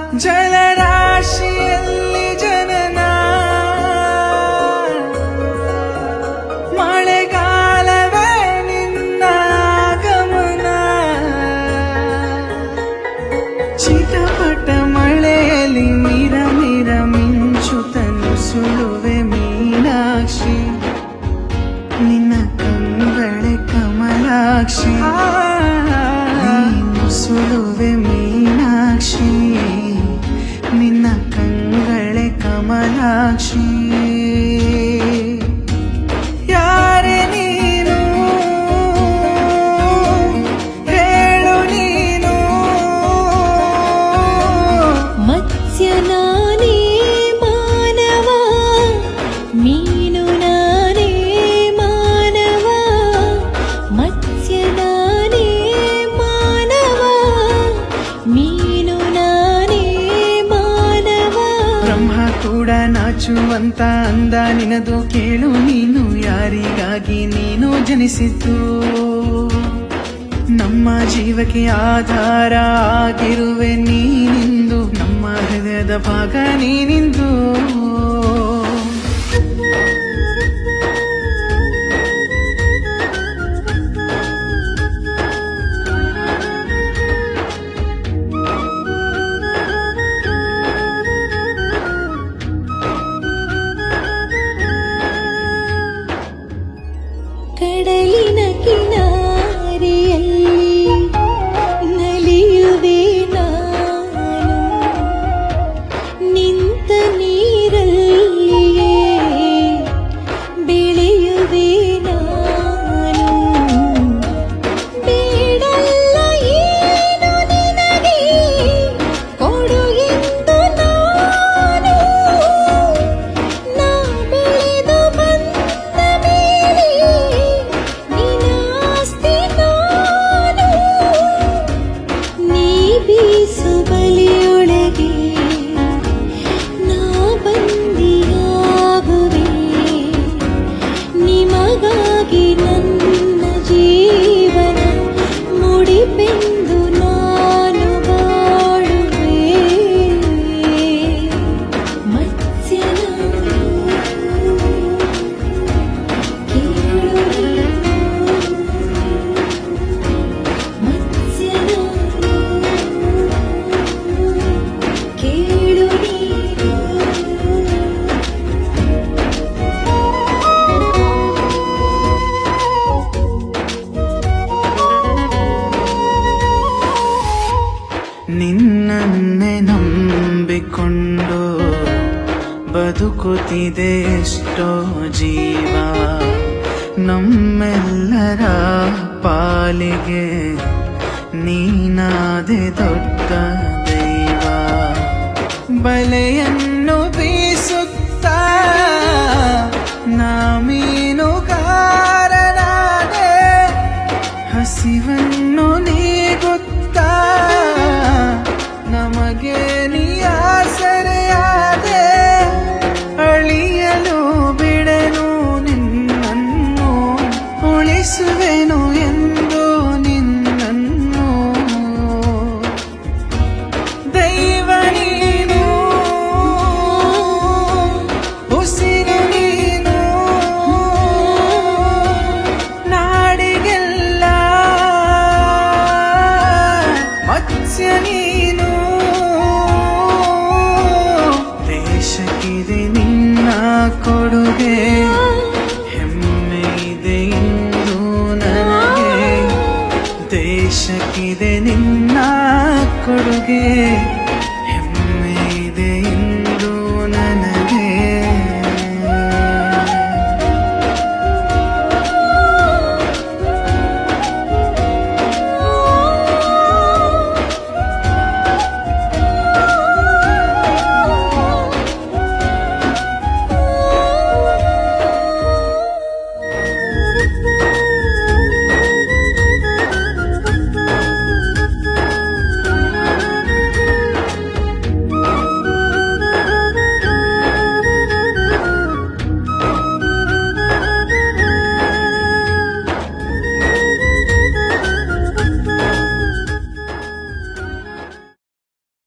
ಜಲರಾಶಿಯಲ್ಲಿ ಜನನ ಮಳೆಗಾಲವೇ ನಿನ್ನ ಗಮನ ಚಿಟಪಟ ಮಳೆಯಲ್ಲಿ ಮಿರ ಮಿರ ಮಿಂಚುತನು ಸುಳುವೆ ಮೀನಾಕ್ಷಿ ನಿನ್ನ ಕಂಬಳೆ ಕಮಲಾಕ್ಷಿ ನೀನು ಸುಳುವೆ ಮೀನಾಕ್ಷಿ ನಿನ್ನ ಕಂಗಳೆ ಕಮಲಾಕ್ಷಿ ಯಾರೆ ನೀನು ಹೇಳು ನೀನು ಮತ್ಸ್ಯ ನಾನೇ ಮಾನವ ಮೀನು ನಾನೇ ಮಾನವ ಮತ್ಸ್ಯ ನಾನೇ ಮಾನವ ಮೀನು ನಾನೇ ಮಾನವ ಬ್ರಹ್ಮ ಕೂಡ ನಾಚುವಂತ ಅಂದ ನಿನದು ಕೇಳು ನೀನು ಯಾರಿಗಾಗಿ ನೀನು ಜನಿಸಿದ್ದು ನಮ್ಮ ಜೀವಕ್ಕೆ ಆಧಾರ ಆಗಿರುವೆ ನೀನಿಂದು ನಮ್ಮ ಹೃದಯದ ಭಾಗ ನೀನಿಂದು ಕಡಲಿನ ಕಿನಾರೆಯಲ್ಲಿ ನಲಿಯುವೆ ನಾನು ನಿಂತ ನೀರಲ್ಲಿಯೇ ಬೆಳೆಯುವೆ ನಾನು ಬೇಡಲ್ಲ ಏನು ನಿನಗೆ ಕೊಡು ಎಂದು ನಾನು ನಾ ಬೆಳೆದು ಬಂದ ಮೇಲೆ ನಿನಾಸ್ತಿ ನಾನು ನೀ ಬೀಸು ಬಲಿಯೊಳಗೆ ನಾ ಬಂದಿಯಾಗುವೆ ನಿಮಗಾಗಿ ನನ್ನ ಜೀವನ ಮುಡಿಪೆಂದು ನಾನು ಬಾಳುವೆ ಮತ್ಸ್ಯನ ಕೇಳು ಮತ್ಸ್ಯನ ಕೇಳು ನಿನ್ನನ್ನೇ ನಂಬಿಕೊಂಡು ಬದುಕುತ್ತಿದೆ ಎಷ್ಟೋ ಜೀವ ನಮ್ಮೆಲ್ಲರ ಪಾಲಿಗೆ ನೀನಾದೆ ದೊಡ್ಡ ದೈವ ಬಲೆಯನ್ನು ಬೀಸುತ್ತಾ ನಾ ಮೀನುಗಾರನಾದೆ ಹಸಿವನ್ನು ನೀಗುತ್ತಾ ನಮಗೆ ನೀ ಆಸೆ